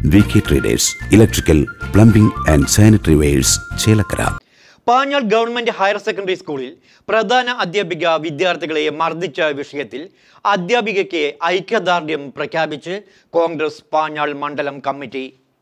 V K traders electrical plumbing and sanitary wares Chelakkara Panjal government higher secondary സ്കൂളിൽ പ്രധാന അധ്യാപിക വിദ്യാർത്ഥികളെ മർദ്ദിച്ച വിഷയത്തിൽ അധ്യാപികയ്ക്ക് ഐക്യദാർഢ്യം പ്രഖ്യാപിച്ച് കോൺഗ്രസ് പാഞ്ഞാൾ മണ്ഡലം committee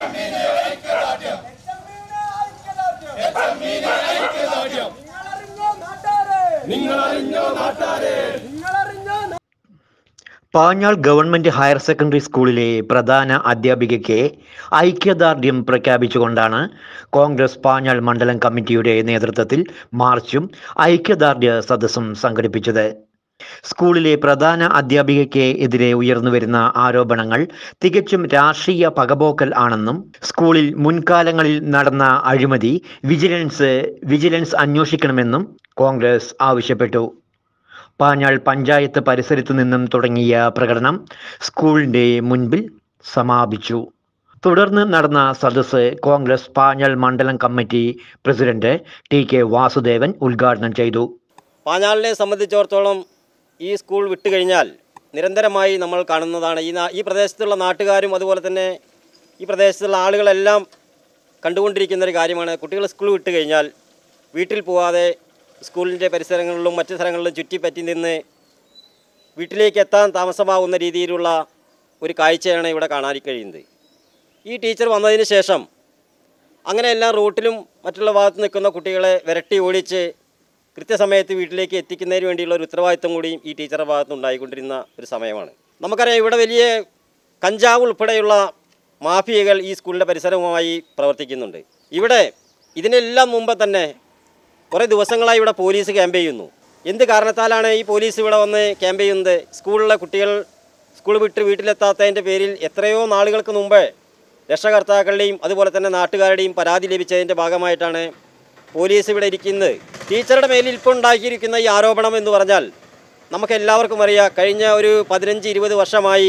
Panjal government higher secondary സ്കൂളിലെ പ്രധാന അധ്യാപികയ്ക്ക് ഐക്യദാർഢ്യം പ്രഖ്യാപിച്ചുകൊണ്ടാണ് കോൺഗ്രസ് പാഞ്ഞാൾ മണ്ഡലം കമ്മിറ്റിയുടെ നേതൃത്വത്തിൽ മാർച്ചും ഐക്യദാർഢ്യ സദസ്സും സംഘടിപ്പിച്ചത് സ്കൂളിലെ പ്രധാന അധ്യാപികയ്ക്ക് എതിരെ ഉയർന്നുവരുന്ന ആരോപണങ്ങൾ തികച്ചും രാഷ്ട്രീയ പകപോക്കൽ ആണെന്നും സ്കൂളിൽ മുൻകാലങ്ങളിൽ നടന്ന അഴിമതി വിജിലൻസ് വിജിലൻസ് അന്വേഷിക്കണമെന്നും കോൺഗ്രസ് ആവശ്യപ്പെട്ടു പാഞ്ഞാൾ പഞ്ചായത്ത് പരിസരത്തു നിന്നും തുടങ്ങിയ പ്രകടനം സ്കൂളിന്റെ മുൻപിൽ സമാപിച്ചു തുടർന്ന് നടന്ന സദസ്സ് കോൺഗ്രസ് പാഞ്ഞാൾ മണ്ഡലം committee president T K Vasudevan ഉദ്ഘാടനം ചെയ്തു പാഞ്ഞാളിനെ സംബന്ധിച്ചിടത്തോളം ഈ സ്കൂൾ വിട്ട് കഴിഞ്ഞാൽ നിരന്തരമായി നമ്മൾ കാണുന്നതാണ് ഈ നാ- ഈ പ്രദേശത്തുള്ള നാട്ടുകാരും അതുപോലെ തന്നെ ഈ പ്രദേശത്തുള്ള ആളുകളെല്ലാം കണ്ടുകൊണ്ടിരിക്കുന്ന ഒരു കാര്യമാണ് കുട്ടികൾ സ്കൂൾ വിട്ട് കഴിഞ്ഞാൽ വീട്ടിൽ പോവാതെ സ്കൂളിൻ്റെ പരിസരങ്ങളിലും മറ്റു സ്ഥലങ്ങളിലും ചുറ്റിപ്പറ്റി നിന്ന് വീട്ടിലേക്ക് എത്താൻ താമസമാകുന്ന രീതിയിലുള്ള ഒരു കാഴ്ചയാണ് ഇവിടെ കാണാൻ കഴിയുന്നത് ഈ ടീച്ചർ വന്നതിന് ശേഷം അങ്ങനെയെല്ലാം റൂട്ടിലും മറ്റുള്ള ഭാഗത്ത് നിൽക്കുന്ന കുട്ടികളെ വിരട്ടി ഓടിച്ച് കൃത്യസമയത്ത് വീട്ടിലേക്ക് എത്തിക്കുന്നതിന് വേണ്ടിയുള്ള ഒരു ഉത്തരവാദിത്വം കൂടിയും ഈ ടീച്ചറുടെ ഭാഗത്ത് ഉണ്ടായിക്കൊണ്ടിരുന്ന ഒരു സമയമാണ് നമുക്കറിയാം ഇവിടെ വലിയ കഞ്ചാവ് ഉൾപ്പെടെയുള്ള മാഫിയകൾ ഈ സ്കൂളിൻ്റെ പരിസരവുമായി പ്രവർത്തിക്കുന്നുണ്ട് ഇവിടെ ഇതിനെല്ലാം മുമ്പ് തന്നെ കുറേ ദിവസങ്ങളായി ഇവിടെ പോലീസ് ക്യാമ്പ് ചെയ്യുന്നു എന്ത് കാരണത്താലാണ് ഈ പോലീസ് ഇവിടെ വന്ന് ക്യാമ്പ് ചെയ്യുന്നത് സ്കൂളിലെ കുട്ടികൾ സ്കൂൾ വിട്ട് വീട്ടിലെത്താത്തതിൻ്റെ പേരിൽ എത്രയോ നാളുകൾക്ക് മുമ്പ് രക്ഷകർത്താക്കളുടെയും അതുപോലെ തന്നെ നാട്ടുകാരുടെയും പരാതി ലഭിച്ചതിൻ്റെ ഭാഗമായിട്ടാണ് പോലീസ് ഇവിടെ ഇരിക്കുന്നത് ടീച്ചറുടെ മേലിൽ ഇപ്പോൾ ഉണ്ടാക്കിയിരിക്കുന്ന ഈ ആരോപണം എന്ന് പറഞ്ഞാൽ നമുക്ക് എല്ലാവർക്കും അറിയാം കഴിഞ്ഞ ഒരു പതിനഞ്ച് ഇരുപത് വർഷമായി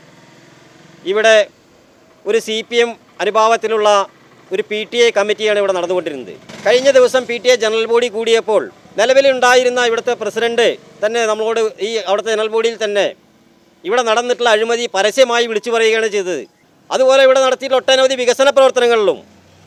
ഇവിടെ ഒരു സി പി എം അനുഭാവത്തിലുള്ള ഒരു പി ടി എ കമ്മിറ്റിയാണ് ഇവിടെ നടന്നുകൊണ്ടിരുന്നത് കഴിഞ്ഞ ദിവസം P T A general body കൂടിയപ്പോൾ നിലവിലുണ്ടായിരുന്ന ഇവിടുത്തെ പ്രസിഡന്റ് തന്നെ നമ്മളോട് ഈ അവിടുത്തെ ജനറൽ ബോഡിയിൽ തന്നെ ഇവിടെ നടന്നിട്ടുള്ള അഴിമതി പരസ്യമായി വിളിച്ചു പറയുകയാണ് ചെയ്തത് അതുപോലെ ഇവിടെ നടത്തിയിട്ടുള്ള ഒട്ടനവധി വികസന പ്രവർത്തനങ്ങളിലും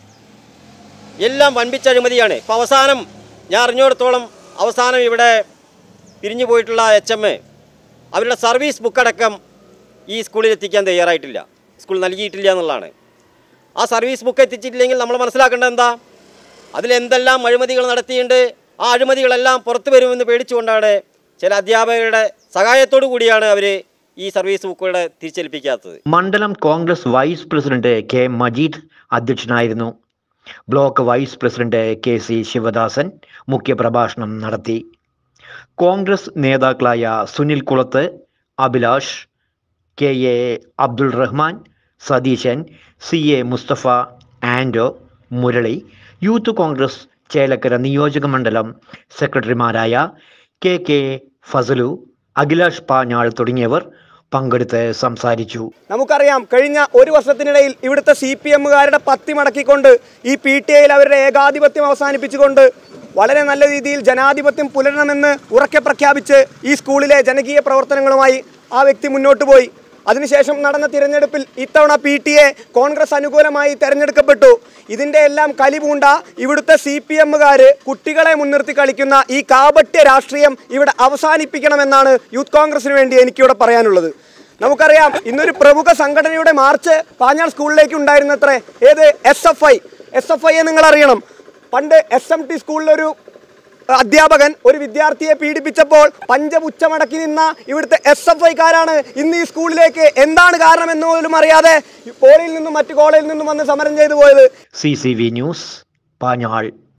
എല്ലാം വൻപിച്ച അഴിമതിയാണ് ഇപ്പോൾ അവസാനം ഞാൻ അറിഞ്ഞിടത്തോളം അവസാനം ഇവിടെ പിരിഞ്ഞു പോയിട്ടുള്ള എച്ച് എം അവരുടെ സർവീസ് ബുക്കടക്കം ഈ സ്കൂളിൽ എത്തിക്കാൻ തയ്യാറായിട്ടില്ല സ്കൂൾ നൽകിയിട്ടില്ല എന്നുള്ളതാണ് ആ സർവീസ് ബുക്ക് എത്തിച്ചിട്ടില്ലെങ്കിൽ നമ്മൾ മനസ്സിലാക്കേണ്ടത് എന്താ അതിലെന്തെല്ലാം അഴിമതികൾ നടത്തിയിട്ടുണ്ട് ആ അഴിമതികളെല്ലാം പുറത്തു വരുമെന്ന് പേടിച്ചുകൊണ്ടാണ് ചില അധ്യാപകരുടെ സഹായത്തോടു കൂടിയാണ് അവർ ഈ സർവീസ് ബുക്കുകളുടെ തിരിച്ചേൽപ്പിക്കാത്തത് മണ്ഡലം Congress vice president K Majeed അധ്യക്ഷനായിരുന്നു block vice president K C Sivadasan മുഖ്യപ്രഭാഷണം നടത്തി കോൺഗ്രസ് നേതാക്കളായ Sunil Kulath Abhilash K A Abdul Rahman Satheesan C A Musthafa Ando Murali youth Congress Chelakkara നിയോജക മണ്ഡലം സെക്രട്ടറിമാരായ കെ കെ ഫസലു അഖിലാഷ് പാഞ്ഞാൾ തുടങ്ങിയവർ പങ്കെടുത്ത് സംസാരിച്ചു നമുക്കറിയാം കഴിഞ്ഞ ഒരു വർഷത്തിനിടയിൽ ഇവിടുത്തെ സി പി എമ്മുകാരുടെ പത്തി മടക്കിക്കൊണ്ട് ഈ പി ടി ഐയിൽ അവരുടെ ഏകാധിപത്യം അവസാനിപ്പിച്ചുകൊണ്ട് വളരെ നല്ല രീതിയിൽ ജനാധിപത്യം പുലരണമെന്ന് ഉറക്കെ പ്രഖ്യാപിച്ച് ഈ സ്കൂളിലെ ജനകീയ പ്രവർത്തനങ്ങളുമായി ആ വ്യക്തി മുന്നോട്ട് പോയി അതിനുശേഷം നടന്ന തിരഞ്ഞെടുപ്പിൽ ഇത്തവണ പി ടി എ കോൺഗ്രസ് അനുകൂലമായി തെരഞ്ഞെടുക്കപ്പെട്ടു ഇതിൻ്റെ എല്ലാം കലിപൂണ്ട ഇവിടുത്തെ സി പി എമ്മുകാർ കുട്ടികളെ മുൻനിർത്തി കളിക്കുന്ന ഈ കാപട്യ രാഷ്ട്രീയം ഇവിടെ അവസാനിപ്പിക്കണമെന്നാണ് യൂത്ത് കോൺഗ്രസിന് വേണ്ടി എനിക്കിവിടെ പറയാനുള്ളത് നമുക്കറിയാം ഇന്നൊരു പ്രമുഖ സംഘടനയുടെ മാർച്ച് പാഞ്ഞാൾ സ്കൂളിലേക്ക് ഉണ്ടായിരുന്നത്രേ ഏത് S F I S F ഐയെ നിങ്ങൾ അറിയണം പണ്ട് എസ് എം ടി സ്കൂളിലൊരു അധ്യാപകൻ ഒരു വിദ്യാർത്ഥിയെ പീഡിപ്പിച്ചപ്പോൾ പഞ്ചപുച്ചമടക്കി നിന്ന ഇവിടുത്തെ എസ് എഫ് ഐക്കാരാണ് ഇന്ന് ഈ സ്കൂളിലേക്ക് എന്താണ് കാരണം എന്ന് പോലും അറിയാതെ പോളിയിൽ നിന്നും മറ്റു കോളേജിൽ നിന്നും വന്ന് സമരം ചെയ്തു പോയത് C C V news Panjal